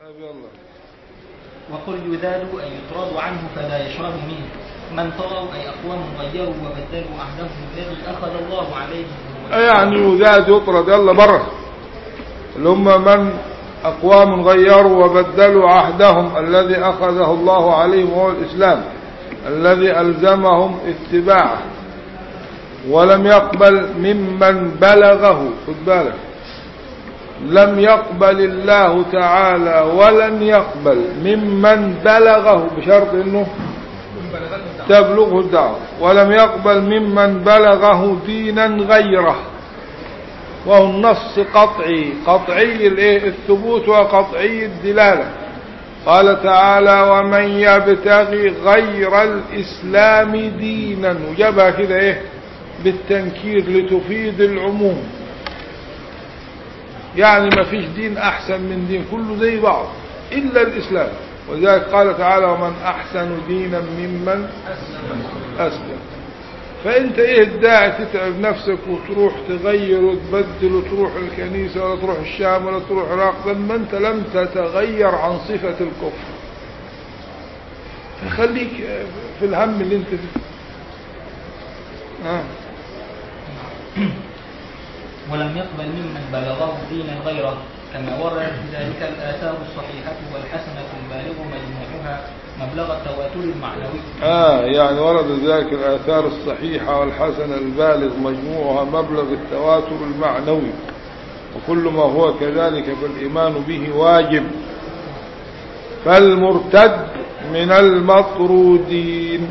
طيب يلا وقل يذاد أي يطرد عنه فلا يشرب منه من طغوا أي أقوام غيروا وبدلوا عهدهم الذي أخذ الله عليهم يعني يذاد يطرد يلا بره اللي هم من أقوام غيروا وبدلوا عهدهم الذي أخذه الله عليهم وهو الإسلام الذي ألزمهم اتباعه ولم يقبل ممن بلغه خد بالك لم يقبل الله تعالى ولن يقبل ممن بلغه بشرط انه تبلغه الدعوة ولم يقبل ممن بلغه دينا غيره وهو النص قطعي قطعي الايه الثبوت وقطعي الدلالة قال تعالى ومن يبتغي غير الإسلام دينا وجابها كده ايه بالتنكير لتفيد العموم يعني ما فيش دين أحسن من دين كله زي بعض إلا الإسلام ولذلك قال تعالى ومن أحسن دينا ممن أسلم فأنت إيه الداعي تتعب نفسك وتروح تغير وتبدل وتروح الكنيسة ولا تروح الشام ولا تروح العراق لما أنت لم تتغير عن صفة الكفر فخليك في الهم اللي أنت فيه آه. ولم يقبل ممن بلغه دينا غيره كما وردت ذلك الآثار الصحيحة والحسنة البالغ مجموعها مبلغ التواتر المعنوي آه يعني ورد ذلك الآثار الصحيحة والحسنة البالغ مجموعها مبلغ التواتر المعنوي وكل ما هو كذلك فالإيمان به واجب فالمرتد من المطرودين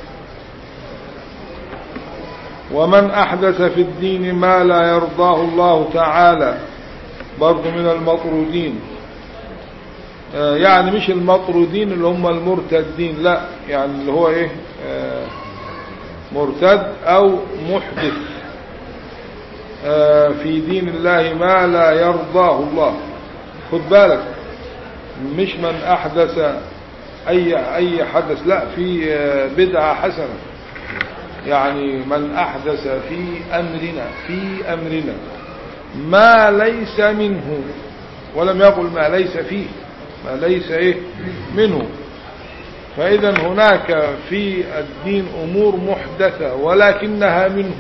ومن أحدث في الدين ما لا يرضاه الله تعالى برضو من المطرودين آه يعني مش المطرودين اللي هم المرتدين لا يعني اللي هو ايه آه مرتد او محدث آه في دين الله ما لا يرضاه الله خد بالك مش من احدث اي اي حدث لا في بدعة حسنة يعني من احدث في امرنا في امرنا ما ليس منه ولم يقل ما ليس فيه ما ليس ايه منه فاذا هناك في الدين امور محدثة ولكنها منه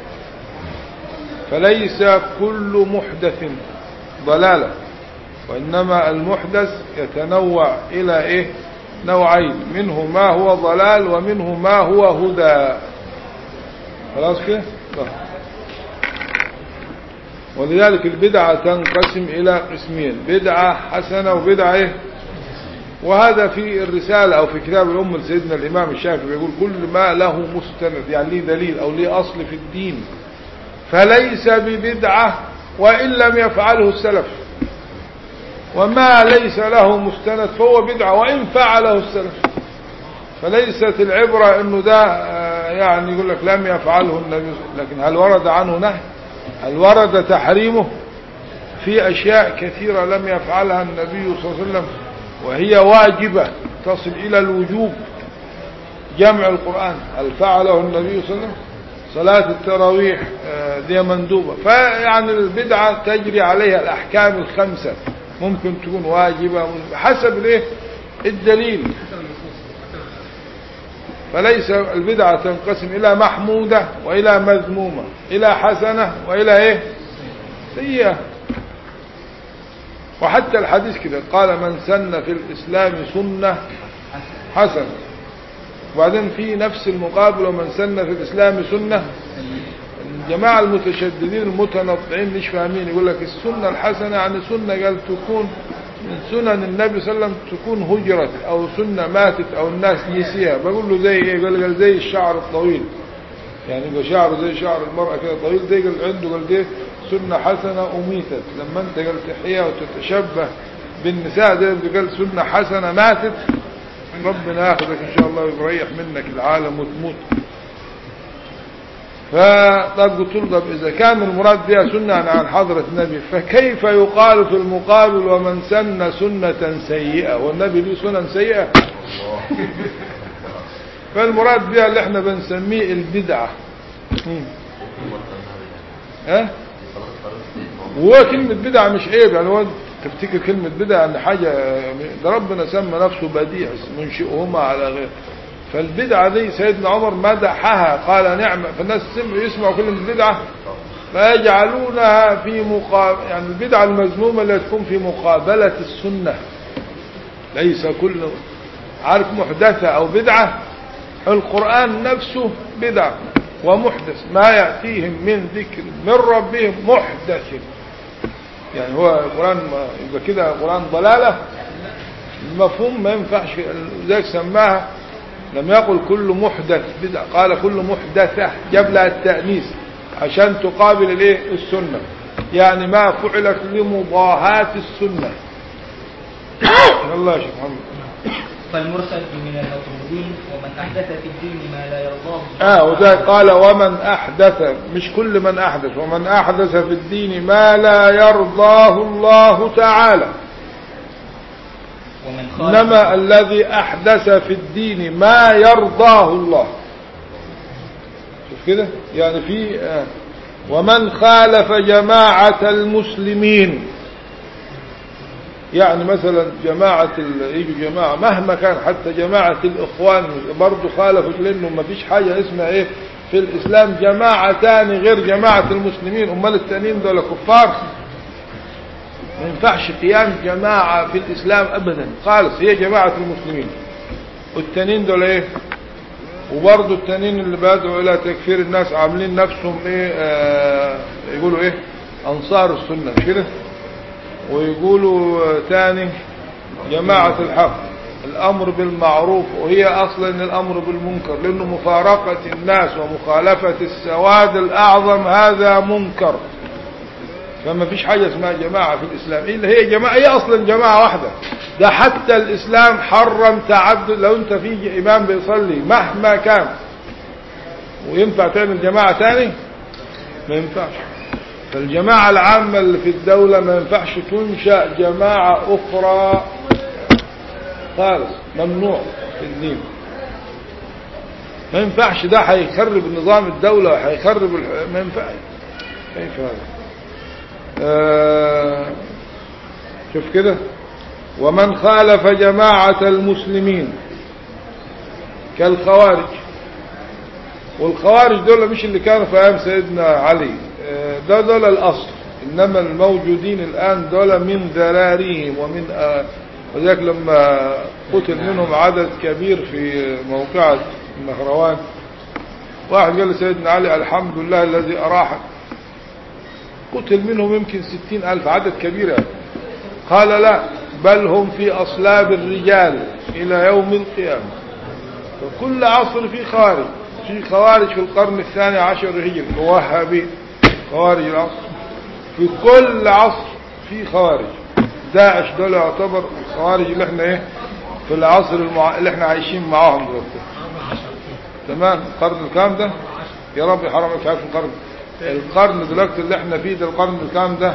فليس كل محدث ضلالة وإنما المحدث يتنوع إلى إيه نوعين منه ما هو ضلال ومنه ما هو هدى خلاص كده ولذلك البدعة تنقسم إلى قسمين بدعة حسنة وبدعة إيه وهذا في الرسالة أو في كتاب الأم لسيدنا الإمام الشافعي بيقول كل ما له مستند يعني ليه دليل أو ليه أصل في الدين فليس ببدعة وإن لم يفعله السلف وما ليس له مستند فهو بدعة وإن فعله السلف فليست العبرة انه ده يعني يقول لك لم يفعله النبي لكن هل ورد عنه نهي هل ورد تحريمه في اشياء كثيرة لم يفعلها النبي صلى الله عليه وسلم وهي واجبة تصل الى الوجوب جمع القرآن هل فعله النبي صلى الله عليه وسلم صلاة التراويح دي مندوبة فيعني البدعة تجري عليها الأحكام الخمسة ممكن تكون واجبة حسب الايه الدليل فليس البدعة تنقسم إلى محمودة وإلى مذمومة إلى حسنة وإلى إيه سيئة وحتى الحديث كده قال من سن في الإسلام سنة حسنة وبعدين في نفس المقابل ومن سن في الإسلام سنة الجماعة المتشددين المتنطعين مش فاهمين يقول لك السنة الحسنة يعني سنة قال تكون من سنن النبي صلى الله عليه وسلم تكون هجرت او سنة ماتت او الناس نسيها بقول له زي ايه قال قال زي الشعر الطويل يعني يبقى شعره زي شعر المرأة كده طويل زي قال عنده قال دي سنة حسنة اميتت لما انت قال تحيا وتتشبه بالنساء ده قال سنة حسنة ماتت ربنا ياخذك ان شاء الله ويريح منك العالم وتموت فطب قلت له طب إذا كان المراد بها سنة عن حضرة النبي فكيف يقال في المقابل ومن سن سنة سيئة والنبي له سنن سيئة فالمراد بها اللي احنا بنسميه البدعة ها هو كلمة بدعة مش عيب يعني هو تفتكر كلمة بدعة ان حاجة ده ربنا سمى نفسه بديع منشئهما على غير فالبدعة دي سيدنا عمر مدحها قال نعمة فالناس سمعوا يسمعوا كلمة بدعة فيجعلونها في مقابل يعني البدعة المذمومة اللي تكون في مقابلة السنة ليس كل عارف محدثة أو بدعة القرآن نفسه بدعة ومحدث ما يأتيهم من ذكر من ربهم محدث يعني هو القرآن يبقى كده القرآن ضلالة المفهوم ما ينفعش ذلك سماها لم يقل كل محدث بدعة قال كل محدثة جاب لها التأنيث عشان تقابل الايه السنة يعني ما فعلت لمضاهاة السنة الله يا شيخ محمد فالمرسل من المطرودين ومن أحدث في الدين ما لا يرضاه اه وده قال ومن احدث مش كل من احدث ومن احدث في الدين ما لا يرضاه الله تعالى ومن خالف انما الذي احدث في الدين ما يرضاه الله شوف كده يعني في آه ومن خالف جماعة المسلمين يعني مثلا جماعة ال- يجوا جماعة مهما كان حتى جماعة الإخوان برضه خالفوا لأنه ما فيش حاجة اسمها إيه في الإسلام جماعة تاني غير جماعة المسلمين أمال التانيين دول كفار ما ينفعش قيام جماعة في الإسلام أبدا خالص هي جماعة المسلمين والتانيين دول إيه وبرضه التانيين اللي بادوا إلى تكفير الناس عاملين نفسهم إيه آه يقولوا إيه أنصار السنة مش كده ويقولوا آه، تاني جماعة الحق الأمر بالمعروف وهي أصلا الأمر بالمنكر لأنه مفارقة الناس ومخالفة السواد الأعظم هذا منكر فما فيش حاجة اسمها جماعة في الإسلام إلا هي جماعة هي أصلا جماعة واحدة ده حتى الإسلام حرم تعدد لو أنت في إمام بيصلي مهما كان وينفع تعمل جماعة تاني ما ينفعش فالجماعة العامة اللي في الدولة ما ينفعش تنشأ جماعة أخرى خالص ممنوع في الدين ما ينفعش ده هيخرب نظام الدولة وهيخرب الح... ما ينفعش كيف هذا آه شوف كده ومن خالف جماعة المسلمين كالخوارج والخوارج دول مش اللي كانوا في أيام سيدنا علي آه، ده دول الأصل إنما الموجودين الآن دول من ذراريهم ومن آه، وذلك لما قتل منهم عدد كبير في موقعة النهروان واحد قال لسيدنا علي الحمد لله الذي أراحك قتل منهم يمكن ستين ألف عدد كبير يعني. قال لا بل هم في أصلاب الرجال إلى يوم القيامة فكل عصر في خوارج في خوارج في القرن الثاني عشر هجري وهابي خوارج العصر في كل عصر في خوارج داعش دول يعتبر الخوارج اللي احنا ايه في العصر المع... اللي احنا عايشين معاهم دلوقتي تمام القرن الكام ده يا رب يحرمك عارف القرن القرن دلوقتي اللي احنا فيه ده القرن الكام ده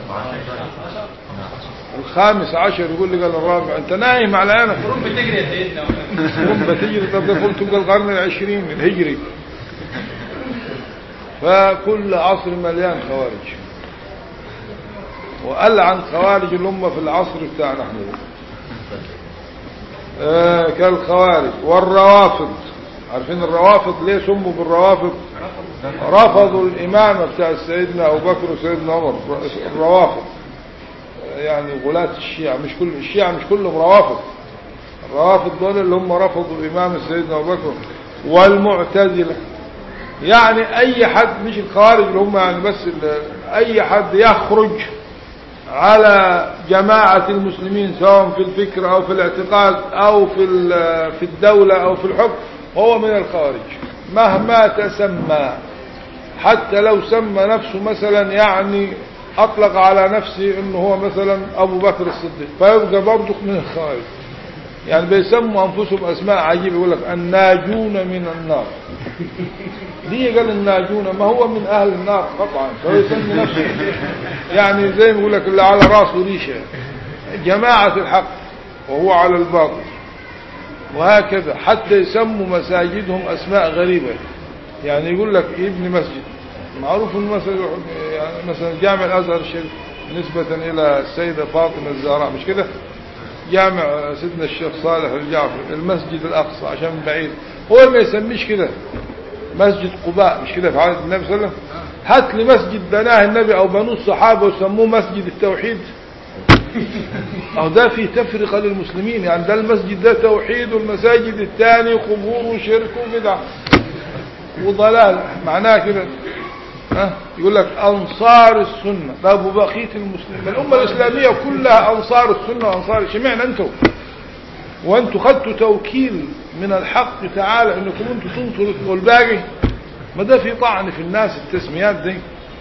الخامس عشر يقول لي قال الرابع انت نايم على عينك بتجري يا سيدنا قم بتجري طب ده قلت تبقى القرن العشرين الهجري فكل عصر مليان خوارج وألعن خوارج الأمة في العصر بتاعنا احنا ده. آه كالخوارج والروافض عارفين الروافض ليه سموا بالروافض رفضوا الإمامة بتاع سيدنا أبو بكر وسيدنا عمر الروافض يعني غلاة الشيعة مش كل الشيعة مش كلهم روافض الروافض دول اللي هم رفضوا إمام سيدنا أبو بكر والمعتزلة يعني أي حد مش الخوارج اللي هم يعني بس ال- أي حد يخرج على جماعة المسلمين سواء في الفكر أو في الاعتقاد أو في ال- في الدولة أو في الحكم هو من الخوارج مهما تسمى حتى لو سمى نفسه مثلا يعني أطلق على نفسه أنه هو مثلا أبو بكر الصديق فيبقى برضه من الخوارج يعني بيسموا أنفسهم أسماء عجيبة يقول لك الناجون من النار ليه قال الناجون ما هو من أهل النار قطعا فهو يسمي نفسه يعني زي ما يقول لك اللي على راسه ريشة جماعة الحق وهو على الباطل وهكذا حتى يسموا مساجدهم أسماء غريبة يعني يقول لك ابن مسجد معروف انه مثلا يعني مثلا جامع الازهر الشريف نسبة إلى السيدة فاطمة الزهراء مش كده جامع سيدنا الشيخ صالح الجعفر المسجد الأقصى عشان من بعيد هو ما يسميش كده مسجد قباء مش كده في عهد النبي صلى الله عليه وسلم هات لي مسجد بناه النبي أو بنوه الصحابة وسموه مسجد التوحيد أو ده في تفرقة للمسلمين يعني ده المسجد ده توحيد والمساجد الثاني قبور وشرك وبدع وضلال معناه كده ها يقول لك أنصار السنة ده أبو بقية المسلمين الأمة الإسلامية كلها أنصار السنة وأنصار اشمعنى أنتم وأنتم خدتوا توكيل من الحق تعالى أنكم أنتم تنصروا والباقي ما ده في طعن في الناس التسميات دي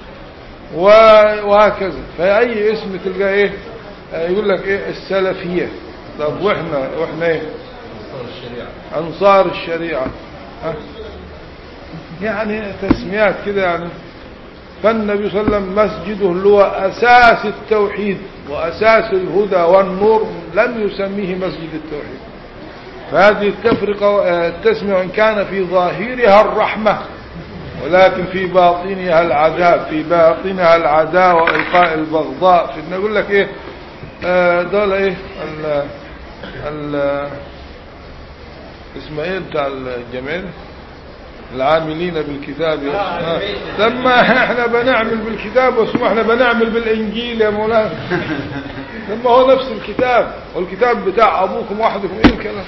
و- وهكذا فأي اسم تلقى إيه آه، يقول لك إيه السلفية طب وإحنا وإحنا إيه أنصار الشريعة ها؟ يعني تسميات كده يعني فالنبي صلى الله عليه وسلم مسجده اللي هو أساس التوحيد وأساس الهدى والنور لم يسميه مسجد التوحيد فهذه التفرقة آه، التسمية وإن كان في ظاهرها الرحمة ولكن في باطنها العذاب في باطنها العداوة وإلقاء البغضاء في نقول لك إيه آه، دول إيه ال ال اسمه إيه بتاع الجميل العاملين بالكتاب آه. لما احنا بنعمل بالكتاب واسمه احنا بنعمل بالانجيل يا مولانا لما هو نفس الكتاب والكتاب بتاع ابوكم وحدكم ايه الكلام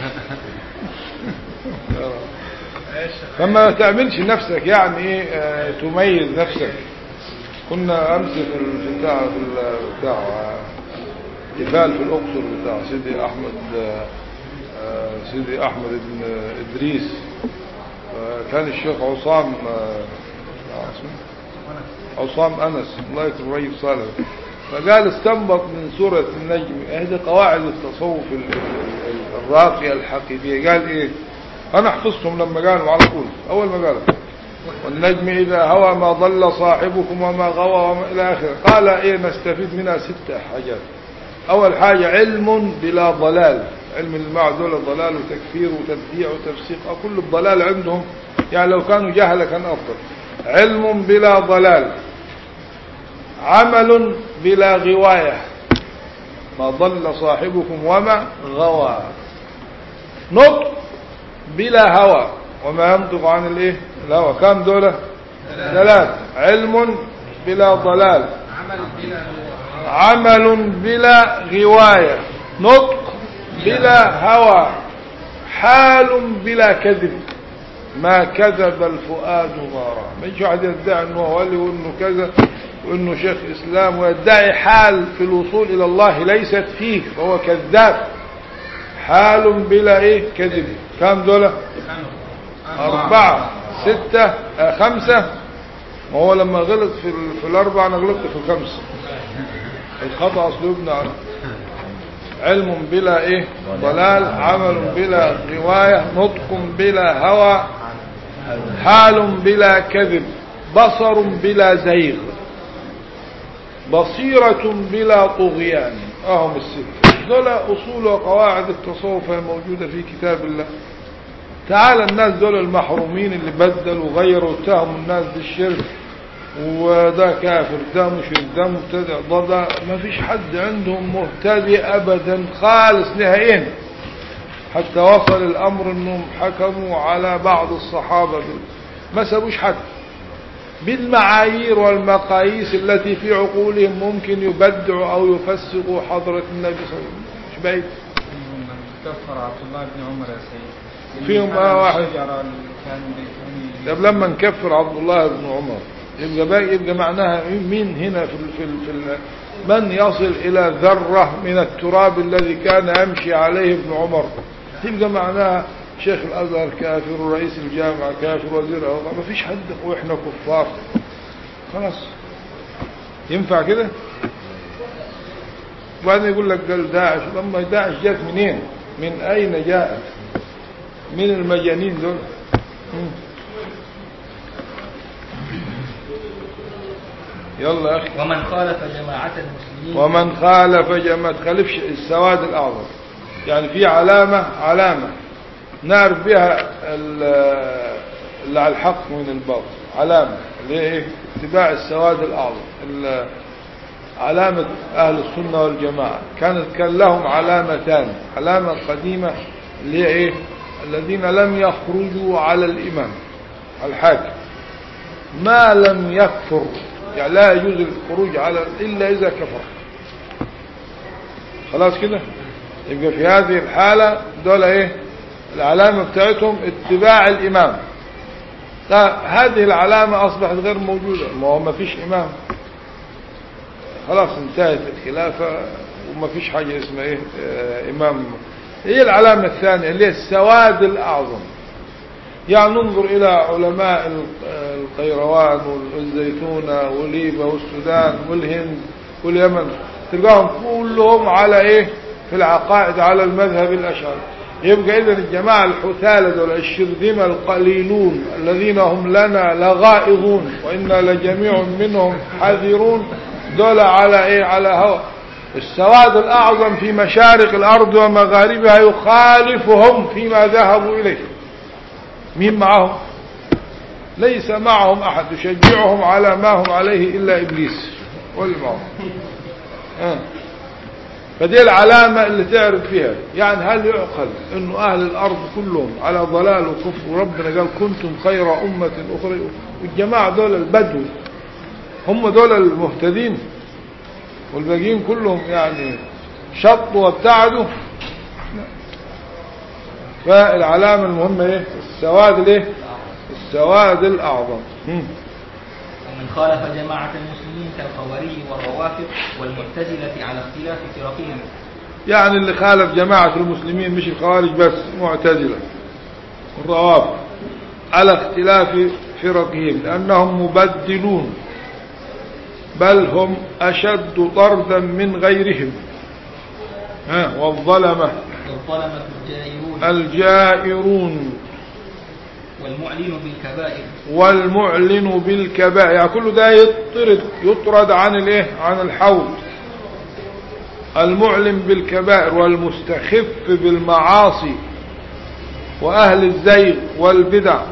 فما تعملش نفسك يعني ايه آه، تميز نفسك كنا امس في ال- بتاع في ال- بتاع آه، احتفال في الاقصر بتاع سيدي احمد آه، آه، سيدي احمد بن ادريس آه، كان الشيخ عصام آه، آه، اسمه عصام انس الله يكرم ريب صالح فقال استنبط من سورة النجم هذه قواعد التصوف ال- ال- ال- الراقية الحقيقية قال ايه انا حفظتهم لما قالوا على طول اول ما قالوا والنجم اذا هوى ما ضل صاحبكم وما غوى وما الى اخره قال ايه نستفيد منها ست حاجات اول حاجة علم بلا ضلال علم اللي معه دول ضلال وتكفير وتبديع وتفسيق أو كل الضلال عندهم يعني لو كانوا جهلة كان افضل علم بلا ضلال عمل بلا غواية ما ضل صاحبكم وما غوى نطق بلا هوى وما ينطق عن الايه الهوى كم دولة ثلاث علم بلا ضلال عمل بلا غواية نطق بلا هوى حال بلا كذب ما كذب الفؤاد ما رأى ما يجي واحد يدعي انه ولي وانه كذا وانه شيخ اسلام ويدعي حال في الوصول الى الله ليست فيه فهو كذاب حال بلا ايه كذب كم دولة أربعة ستة آه خمسة ما هو لما غلط في, ال- في الأربعة أنا غلطت في الخمسة الخطأ أسلوبنا عنه علم بلا إيه ضلال عمل بلا رواية نطق بلا هوى حال بلا كذب بصر بلا زيغ بصيرة بلا طغيان أهم الستة دول أصول وقواعد التصوف الموجودة في كتاب الله تعالى الناس دول المحرومين اللي بدلوا وغيروا واتهموا الناس بالشرك وده كافر ده مشرك ده مبتدع ده ده ما فيش حد عندهم مهتدي ابدا خالص نهائيا حتى وصل الامر انهم حكموا على بعض الصحابه بال... ما سابوش حد بالمعايير والمقاييس التي في عقولهم ممكن يبدعوا او يفسقوا حضره النبي صلى الله عليه وسلم مش بعيد كفر عبد الله بن عمر يا سيد فيهم آه واحد. الشجرة اللي كانوا بيكونوا طب لما نكفر عبد الله بن عمر يبقى باقي يبقى معناها مين هنا في ال في ال في ال من يصل إلى ذرة من التراب الذي كان يمشي عليه ابن عمر يبقى معناها شيخ الأزهر كافر ورئيس الجامعة كافر وزير أوضاع ما فيش حد وإحنا كفار خلاص ينفع كده وبعدين يقول لك قال داعش لما داعش جات منين من أين جاءت من المجانين دول مم. يلا يا أخي ومن خالف جماعة المسلمين ومن خالف جماعة تخالفش السواد الأعظم يعني في علامة علامة نعرف بها ال- اللي على الحق من الباطل علامة اللي هي ايه اتباع السواد الأعظم ال- علامة أهل السنة والجماعة كانت كان لهم علامتان علامة قديمة اللي هي إيه الذين لم يخرجوا على الإمام الحاكم ما لم يكفر يعني لا يجوز الخروج على إلا إذا كفر خلاص كده يبقى في هذه الحالة دول ايه العلامة بتاعتهم اتباع الامام لا هذه العلامة اصبحت غير موجودة ما هو ما فيش امام خلاص انتهت الخلافة وما فيش حاجة اسمها ايه اه امام هي العلامة الثانية اللي هي السواد الاعظم يعني ننظر الى علماء القيروان والزيتونة وليبيا والسودان والهند واليمن تلقاهم كلهم على ايه في العقائد على المذهب الاشعري يبقى اذا الجماعة الحثالة دول الشرذمة القليلون الذين هم لنا لغائظون وإنا لجميع منهم حذرون دول على ايه على هوى السواد الاعظم في مشارق الارض ومغاربها يخالفهم فيما ذهبوا اليه مين معهم ليس معهم احد يشجعهم على ما هم عليه الا ابليس واللي معهم آه. فدي العلامة اللي تعرف فيها يعني هل يعقل انه اهل الارض كلهم على ضلال وكفر وربنا قال كنتم خير امة اخرى والجماعة دول البدو هم دول المهتدين والباقيين كلهم يعني شطوا وابتعدوا فالعلامة المهمة ايه السواد الايه السواد الاعظم ومن خالف جماعة المسلمين كالخوارج والروافض والمعتزلة على اختلاف فرقهم يعني اللي خالف جماعة المسلمين مش الخوارج بس معتزلة الروافض على اختلاف فرقهم لأنهم مبدلون بل هم أشد طردا من غيرهم ها والظلمة والظلمة الجائرون الجائرون والمعلن بالكبائر والمعلن بالكبائر يعني كل ده يطرد يطرد عن الايه عن الحوض المعلن بالكبائر والمستخف بالمعاصي واهل الزيغ والبدع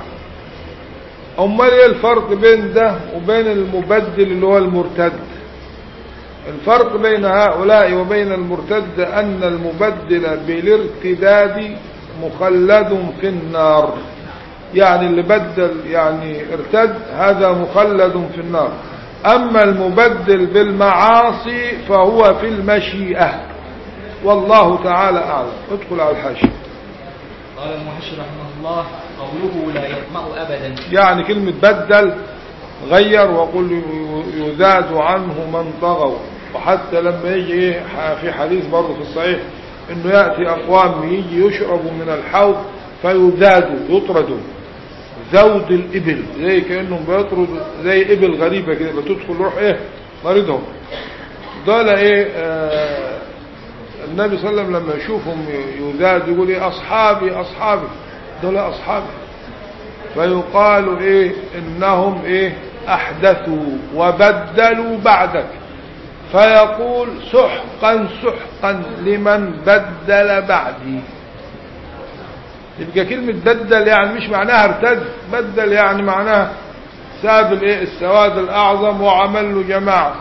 امال ايه الفرق بين ده وبين المبدل اللي هو المرتد الفرق بين هؤلاء وبين المرتد ان المبدل بالارتداد مخلد في النار يعني اللي بدل يعني ارتد هذا مخلد في النار أما المبدل بالمعاصي فهو في المشيئة والله تعالى أعلم ادخل على الحاشية قال المحشي رحمه الله قوله لا يطمع أبدا يعني كلمة بدل غير وقل يذاد عنه من طغوا وحتى لما يجي إيه في حديث برضه في الصحيح انه يأتي اقوام يجي يشربوا من الحوض فيذادوا يطردوا ذود الإبل زي كأنهم بيطردوا زي إبل غريبة كده بتدخل روح إيه مريضهم دول إيه آه النبي صلى الله عليه وسلم لما يشوفهم يذاد يقول إيه أصحابي أصحابي دول أصحابي فيقال إيه إنهم إيه أحدثوا وبدلوا بعدك فيقول سحقا سحقا لمن بدل بعدي يبقى كلمة بدل يعني مش معناها ارتد بدل يعني معناها ساب الايه السواد الاعظم وعمل له جماعة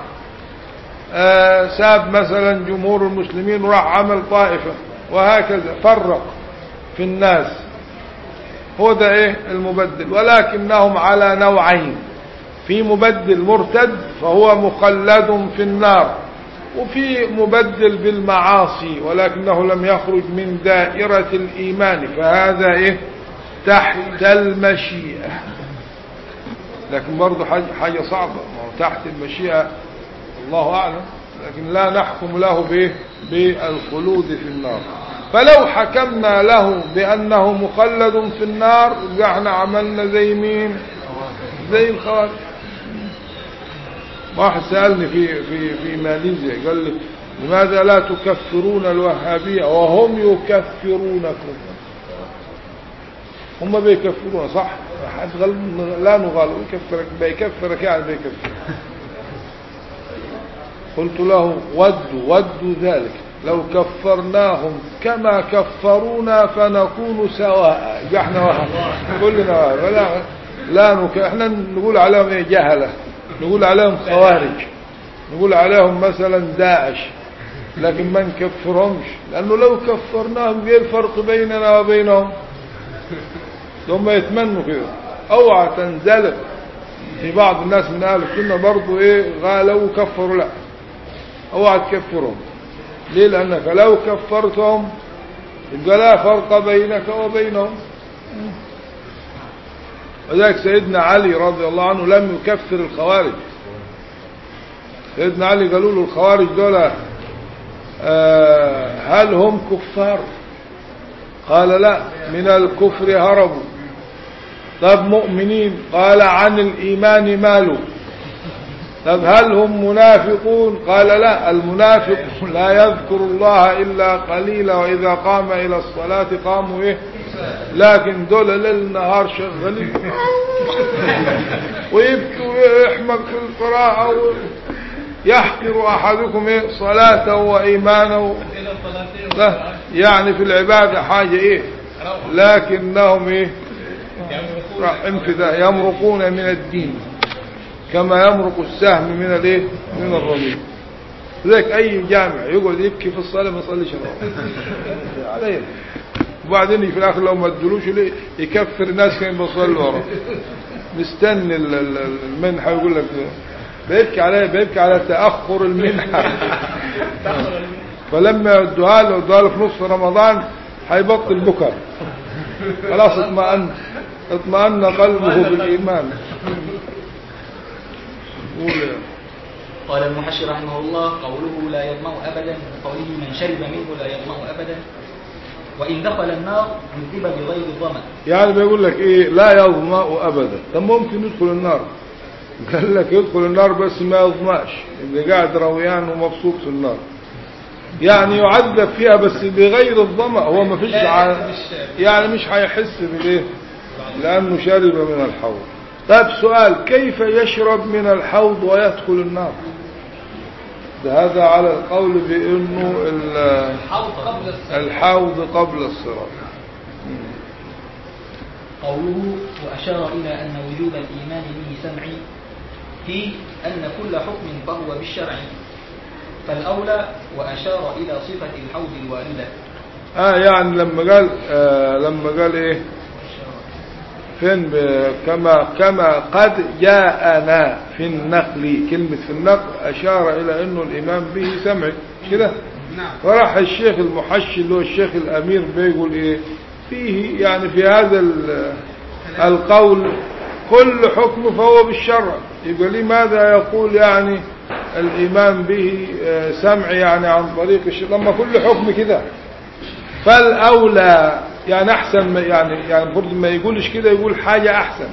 آه ساب مثلا جمهور المسلمين وراح عمل طائفة وهكذا فرق في الناس هو ده ايه المبدل ولكنهم على نوعين في مبدل مرتد فهو مخلد في النار وفي مبدل بالمعاصي ولكنه لم يخرج من دائرة الإيمان فهذا إيه تحت المشيئة لكن برضه حاجة, حاجة صعبة ما هو تحت المشيئة الله أعلم لكن لا نحكم له بإيه بالخلود في النار فلو حكمنا له بأنه مخلد في النار يبقى احنا عملنا زي مين زي الخوارج واحد سألني في في في ماليزيا قال لي لماذا لا تكفرون الوهابية وهم يكفرونكم هم بيكفرون صح حد غل... لا نغال يكفرك بيكفرك يعني بيكفر قلت له ودوا ودوا ذلك لو كفرناهم كما كفرونا فنكون سواء يبقى احنا وهم كلنا وهم لا لا نك... احنا نقول عليهم ايه جهله نقول عليهم خوارج نقول عليهم مثلا داعش لكن ما نكفرهمش لأنه لو كفرناهم ايه الفرق بيننا وبينهم هم يتمنوا كده اوعى تنزلق في بعض الناس من اهل السنه برضه ايه غالوا كفروا لا اوعى تكفرهم ليه لانك لو كفرتهم يبقى لا فرق بينك وبينهم وذلك سيدنا علي رضي الله عنه لم يكفر الخوارج سيدنا علي قالوا له الخوارج دول آه هل هم كفار قال لا من الكفر هربوا طب مؤمنين قال عن الإيمان مالوا طب هل هم منافقون قال لا المنافق لا يذكر الله إلا قليلا وإذا قام إلى الصلاة قاموا إيه لكن دول ليل نهار شغالين ويبكي ويحمق في القراءة يحقر أحدكم إيه صلاته وإيمانه لا يعني في العبادة حاجة إيه لكنهم إيه انفذاء يمرقون من الدين كما يمرق السهم من الايه من الرميل ذلك اي جامع يقعد يبكي في الصلاه ما يصليش عليه وبعدين في الاخر لو ما ادلوش ليه يكفر الناس كانوا بيصلوا وراه مستني المنحه يقول لك بيبكي عليه بيبكي على تاخر المنحه فلما يدوها له يدوها له في نصف رمضان هيبطل بكى خلاص اطمأن اطمأن قلبه بالإيمان قال المحشي رحمه الله قوله لا يظمأ أبدا قوله من شرب منه لا يظمأ أبدا وإن دخل النار عذب بغير الظمأ يعني بيقول لك ايه لا يظمأ أبدا طب ممكن يدخل النار قال لك يدخل النار بس ما يظمأش يبقى قاعد رويان ومبسوط في النار يعني يعذب فيها بس بغير الظمأ هو ما فيش ع... يعني مش هيحس بالايه لأنه شرب من الحوض طيب سؤال كيف يشرب من الحوض ويدخل النار ده هذا على القول بأنه الحوض قبل الصراط قوله وأشار إلى أن وجوب الإيمان به سمعي في أن كل حكم فهو بالشرع فالأولى وأشار إلى صفة الحوض الواردة آه يعني لما قال آه لما قال إيه فين كما كما قد جاءنا في النقل كلمة في النقل أشار إلى أنه الإمام به سمعي كده نعم فراح الشيخ المحشي اللي هو الشيخ الأمير بيقول إيه فيه يعني في هذا القول كل حكم فهو بالشرع يبقى لماذا يقول يعني الإمام به سمع يعني عن طريق الشرع لما كل حكم كده فالأولى يعني أحسن ما يعني يعني المفروض ما يقولش كده يقول حاجة أحسن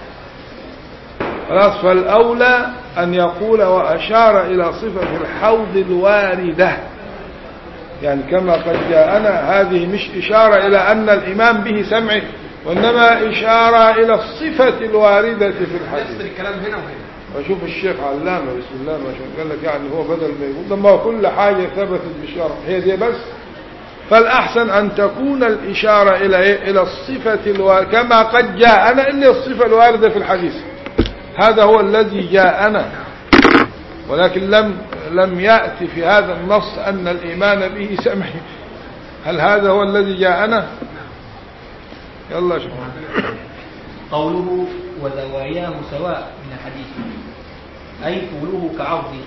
خلاص فالأولى أن يقول وأشار إلى صفة الحوض الواردة يعني كما قد جاءنا هذه مش إشارة إلى أن الإمام به سمعه وإنما إشارة إلى الصفة الواردة في الحديث نفس الكلام هنا وهنا وشوف الشيخ علامة بسم الله ما شاء قال لك يعني هو بدل ما يقول لما كل حاجة ثبتت بالشرع هي دي بس فالأحسن أن تكون الإشارة إلى إيه؟ إلى الصفة الواردة كما قد جاءنا إلا الصفة الواردة في الحديث هذا هو الذي جاءنا ولكن لم لم يأتي في هذا النص أن الإيمان به سمعه هل هذا هو الذي جاءنا يلا شوف قوله وزواياه سواء من الحديث أي طوله كعرضه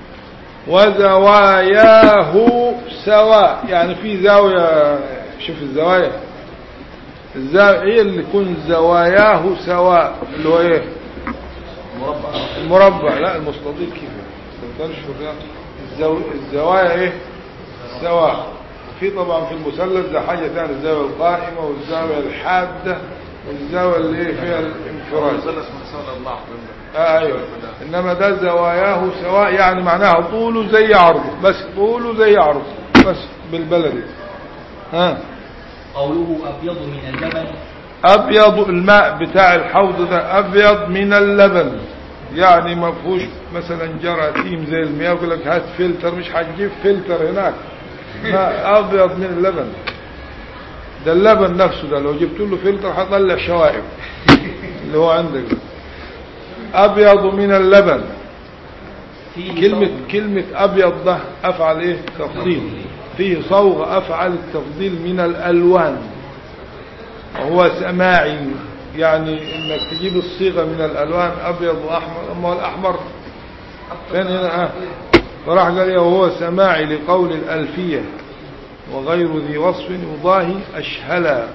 وزواياه سواء يعني في زاوية شوف الزوايا الزاوية ايه اللي يكون زواياه سواء اللي هو ايه مربع المربع لا المستطيل كيف تنشر الزو... الزوايا ايه سواء في طبعا في المثلث ده حاجة ثانية الزاوية القائمة والزاوية الحادة والزاوية اللي إيه فيها الانفراد مثلث محصول الله آه ايوه انما ده زواياه سواء يعني معناها طوله زي عرضه بس طوله زي عرضه بس بالبلدي ها قوله أبيض من اللبن ابيض الماء بتاع الحوض ده ابيض من اللبن يعني ما فيهوش مثلا جراثيم زي المياه يقول لك هات فلتر مش هتجيب فلتر هناك ماء ابيض من اللبن ده اللبن نفسه ده لو جبت له فلتر هطلع شوائب اللي هو عندك ده ابيض من اللبن فيه كلمة صوغ- كلمة أبيض ده أفعل إيه تفضيل فيه صوغ أفعل التفضيل من الألوان وهو سماعي يعني إنك تجيب الصيغة من الألوان أبيض وأحمر أما هو الأحمر فين هنا آه فراح قال إيه وهو سماعي لقول الألفية وغير ذي وصف يضاهي أشهلا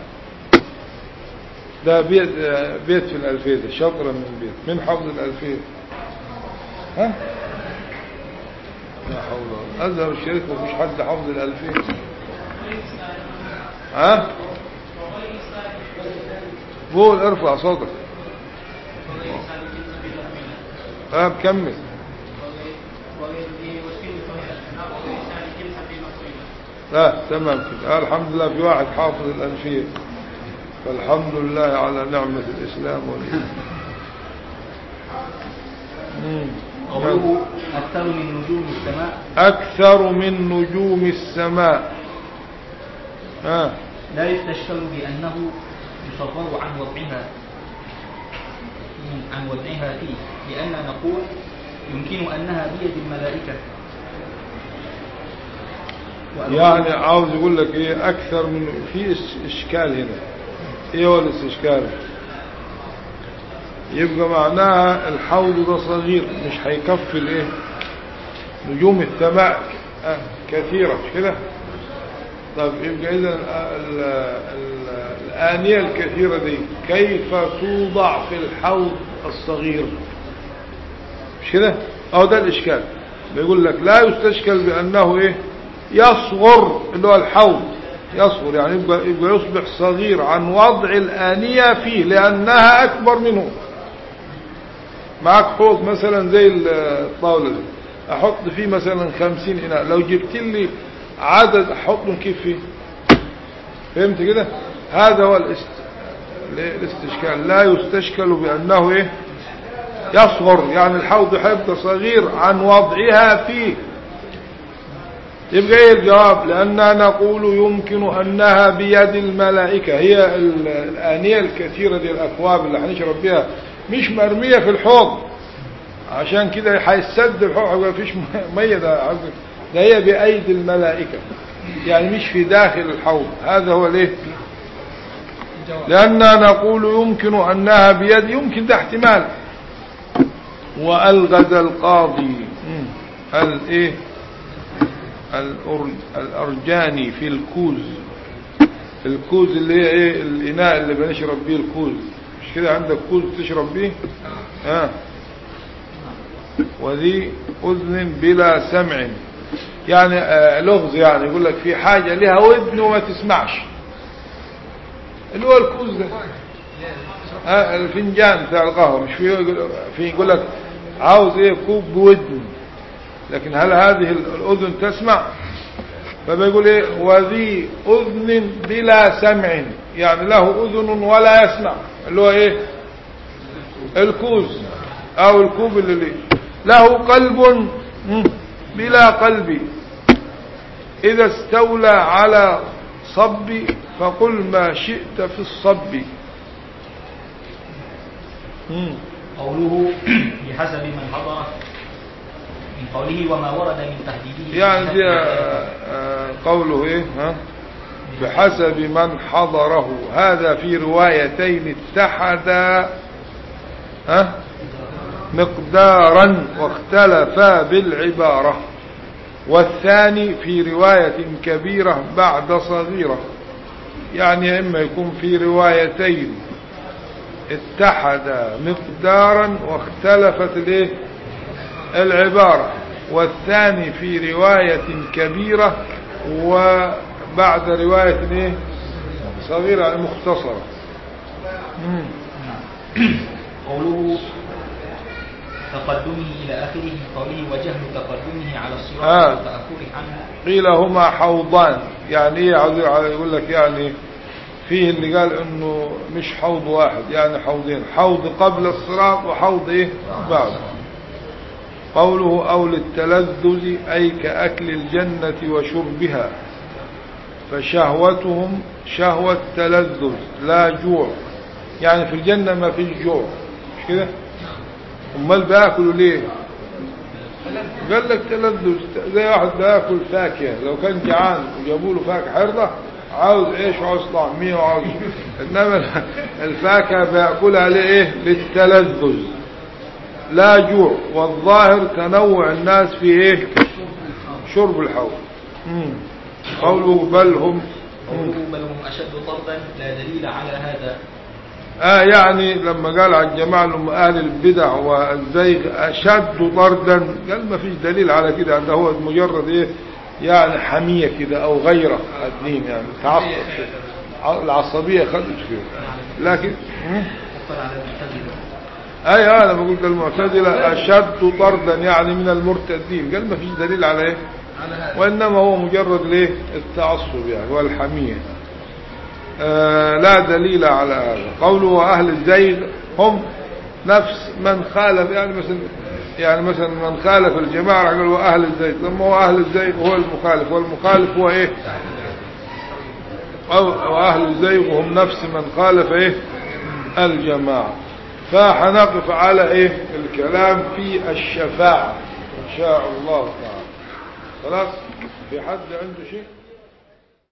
ده بيت, آه، بيت في الألفية ده شطرة من بيت من حفظ الألفية ها لا حول ولا قوة أزهر الشريف مفيش حد حفظ الألفين ها قول ارفع صوتك ها بكمل لا تمام كده آه الحمد لله في واحد حافظ الألفية فالحمد لله على نعمة الإسلام والإيمان مم. قوله أكثر من نجوم السماء أكثر من نجوم السماء ها لا يستشكل بأنه يصغر عن وضعها عن وضعها فيه لأن نقول يمكن أنها بيد الملائكة وأقول- يعني عاوز يقول لك ايه اكثر من في إش- اشكال هنا ايه هو الاستشكال يبقى معناها الحوض ده صغير مش هيكفي الايه نجوم السماء آه، كثيرة مش كده طب يبقى اذا ال- ال- الآنية الكثيرة دي كيف توضع في الحوض الصغير مش كده اهو ده الاشكال بيقول لك لا يستشكل بانه ايه يصغر اللي هو الحوض يصغر يعني يبقى, يبقى يصبح صغير عن وضع الآنية فيه لأنها أكبر منه معك حوض مثلا زي الطاولة دي أحط فيه مثلا خمسين إناء لو جبت لي عدد أحطهم كيف فيه فهمت كده هذا هو الاست... الاستشكال لا يستشكل بأنه إيه يصغر يعني الحوض هيبقى صغير عن وضعها فيه يبقى ايه الجواب لأننا نقول يمكن أنها بيد الملائكة هي ال- الآنية الكثيرة دي الأكواب اللي هنشرب بها مش مرمية في الحوض عشان كده هيسد الحوض ما فيش مية ده قصدي. ده هي بأيدي الملائكة يعني مش في داخل الحوض هذا هو ليه لأننا نقول يمكن أنها بيد يمكن ده احتمال وألغز القاضي مم. الايه الأر- الأرجاني في الكوز الكوز اللي هي ايه الإناء اللي بنشرب بيه الكوز مش كده عندك كوز تشرب بيه ها وذي أذن بلا سمع يعني آه لغز يعني يقول لك في حاجة لها ودن وما تسمعش اللي هو الكوز ده آه الفنجان بتاع القهوة مش في في يقول لك عاوز ايه كوب بودن لكن هل هذه الأذن تسمع فبيقول ايه وذي أذن بلا سمع يعني له أذن ولا يسمع اللي هو ايه الكوز او الكوب اللي ليه له قلب مم، بلا قلب إذا استولى على صب فقل ما شئت في الصب مم. قوله بحسب من حضره من قوله وما ورد من تهديده يعني دي آه، آه، قوله ايه ها بحسب من حضره هذا في روايتين اتحدا ها مقدارا واختلفا بالعبارة والثاني في رواية كبيرة بعد صغيرة يعني إما يكون في روايتين اتحدا مقدارا واختلفت الايه العبارة والثاني في رواية كبيرة وبعد رواية ايه صغيرة يعني مختصرة مم. قوله تقدمه إلى آخره من قوله وجهل تقدمه على الصراط آه. والتأخر عنه قيل هما حوضان يعني ايه عاوز يقول لك يعني فيه اللي قال انه مش حوض واحد يعني حوضين حوض قبل الصراط وحوض ايه بعد قوله او للتلذذ اي كاكل الجنة وشربها فشهوتهم شهوة تلذذ لا جوع يعني في الجنة ما فيش جوع مش كده امال بياكلوا ليه قال لك تلذذ زي واحد بياكل فاكهه لو كان جعان وجابوا له فاكهه حرضه عاوز ايش وعاوز طعميه وعاوز انما الفاكهه بياكلها لايه للتلذذ لا جوع والظاهر تنوع الناس في ايه شرب الحوض مم. قوله بل هم مم. قوله بل هم أشد طردا لا دليل على هذا آه يعني لما قال عن جماعة اللي هم أهل البدع والزيغ أشد طردا قال ما فيش دليل على كده ده هو مجرد إيه يعني حمية كده أو غيره الدين يعني تعصب كده. العصبية خدت فيه لكن مم. كفر على المعتزلة أي أنا بقول ده المعتزلة أشد طردا يعني من المرتدين قال ما فيش دليل على إيه على هذا وإنما هو مجرد ليه التعصب يعني والحمية آه لا دليل على هذا قوله أهل الزيغ هم نفس من خالف يعني مثلا يعني مثلا من خالف الجماعة قال هو أهل الزيغ لما هو أهل الزيغ هو المخالف والمخالف هو إيه أو أو أهل الزيغ هم نفس من خالف إيه الجماعة فحنقف على إيه الكلام في الشفاعة إن شاء الله تعالى خلاص في حد عنده شيء